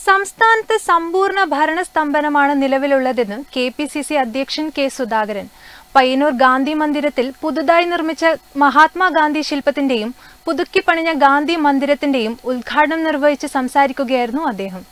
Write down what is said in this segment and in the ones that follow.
സംസ്ഥാനത്ത് സമ്പൂർണ്ണ ഭരണസ്തംഭനമാണ് നിലവിലുള്ളതെന്ന് കെ പി സി സി അധ്യക്ഷൻ കെ സുധാകരൻ പയ്യന്നൂർ ഗാന്ധി മന്ദിരത്തിൽ പുതുതായി നിർമ്മിച്ച മഹാത്മാഗാന്ധി ശില്പത്തിന്റെയും പുതുക്കി പണിഞ്ഞ ഗാന്ധി മന്ദിരത്തിന്റെയും ഉദ്ഘാടനം നിർവഹിച്ച് സംസാരിക്കുകയായിരുന്നു അദ്ദേഹം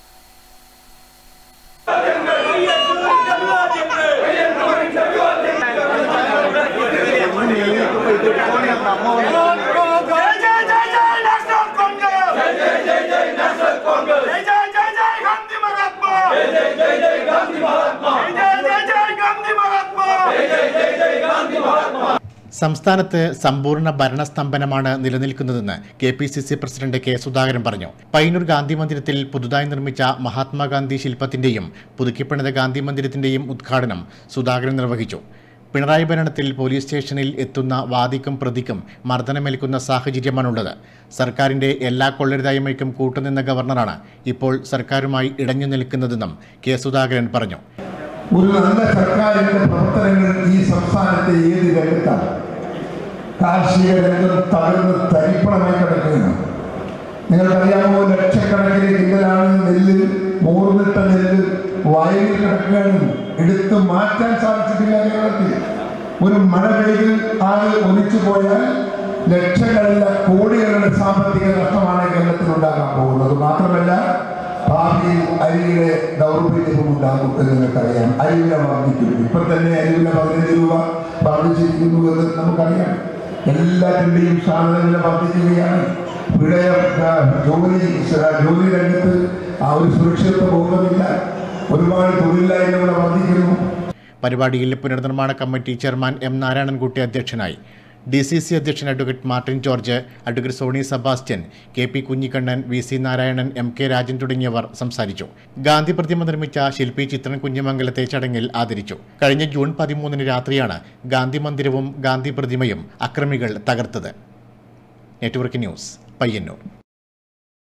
जय जय जय जय नेशनल कांग्रेस जय जय जय जय नेशनल कांग्रेस जय जय जय जय गांधी महात्मा जय जय जय जय गांधी महात्मा जय जय जय जय गांधी महात्मा जय जय जय जय गांधी महात्मा സംസ്ഥാനത്ത് സമ്പൂർണ്ണ ഭരണസ്തംഭനമാണ് നിലനിൽക്കുന്നതെന്ന് K P C C president K Sudhakaran പറഞ്ഞു പയ്യന്നൂർ ഗാന്ധി മന്ദിരത്തിൽ പുതുതായി നിർമ്മിച്ച മഹാത്മാഗാന്ധി ശില്പത്തിന്റെയും പുതുക്കിപ്പണിത ഗാന്ധി മന്ദിരത്തിന്റെയും ഉദ്ഘാടനം സുധാകരൻ നിർവഹിച്ചു പിണറായി ഭരണത്തിൽ പോലീസ് സ്റ്റേഷനിൽ എത്തുന്ന വാദിക്കും പ്രതിക്കും മർദ്ദനമേൽക്കുന്ന സാഹചര്യമാണുള്ളത് സർക്കാരിന്റെ എല്ലാ കൊള്ളരുതായ്മയ്ക്കും കൂട്ടുനിന്ന ഗവർണറാണ് ഇപ്പോൾ സർക്കാരുമായി ഇടഞ്ഞു നിൽക്കുന്നതെന്നും കെ സുധാകരൻ പറഞ്ഞു ഒരു നല്ല സർക്കാരിന്റെ പ്രവർത്തനങ്ങൾ ഈ സംസ്ഥാനത്തെ ഏത് രംഗത്താണ് കാർഷിക രംഗം തകർന്ന് തരിപ്പണമായി കിടക്കുകയാണ് നിങ്ങൾക്കറിയാമോ ലക്ഷക്കണക്കിന് കിണ്ടലാണ് നെല്ല് മൂർന്നിട്ട നെല്ല് വയലിൽ കിടക്കുകയാണ് എടുത്തു മാറ്റാൻ സാധിച്ചിട്ടില്ല കേരളത്തിൽ ഒരു മഴ പെയ്ത് ആകെ ഒലിച്ചു പോയാൽ ലക്ഷങ്ങളല്ല കോടികളുടെ സാമ്പത്തിക നഷ്ടമാണ് കേരളത്തിൽ ഉണ്ടാകാൻ പോകുന്നത് മാത്രമല്ല ഭാവിയിൽ അരിയുടെ ദൗർബല്യവും ഉണ്ടാകും എന്ന് നിങ്ങൾക്കറിയാം അരിവില വർദ്ധിക്കും ഇപ്പൊ തന്നെ അരിവില പതിനഞ്ച് രൂപ വർദ്ധിച്ചിരിക്കുന്നു എന്ന് നമുക്കറിയാം എല്ലാത്തിൻ്റെയും സാധനവില വർദ്ധിക്കുകയാണ് ഇവിടെ ആ, ജോലി സ- ജോലി രംഗത്ത് ആ ഒരു സുരക്ഷിത ബോധമില്ല ഒരുപാട് തൊഴിലില്ലായ്മകൾ വർദ്ധിക്കുന്നു പരിപാടിയിൽ പുനർനിർമ്മാണ കമ്മിറ്റി ചെയർമാൻ എം നാരായണൻകുട്ടി അധ്യക്ഷനായി ഡി സി സി അധ്യക്ഷൻ advocate Martin George advocate Sony Sebastian K P Kunhikannan V C Narayanan M K Rajan തുടങ്ങിയവർ സംസാരിച്ചു ഗാന്ധി പ്രതിമ നിർമ്മിച്ച ശില്പി ചിത്രൻ കുഞ്ഞമംഗലത്തെ ചടങ്ങിൽ ആദരിച്ചു കഴിഞ്ഞ ജൂൺ പതിമൂന്നിന് രാത്രിയാണ് ഗാന്ധി മന്ദിരവും ഗാന്ധി പ്രതിമയും അക്രമികൾ തകർത്തത് നെറ്റ്വർക്ക് ന്യൂസ് പയ്യന്നൂർ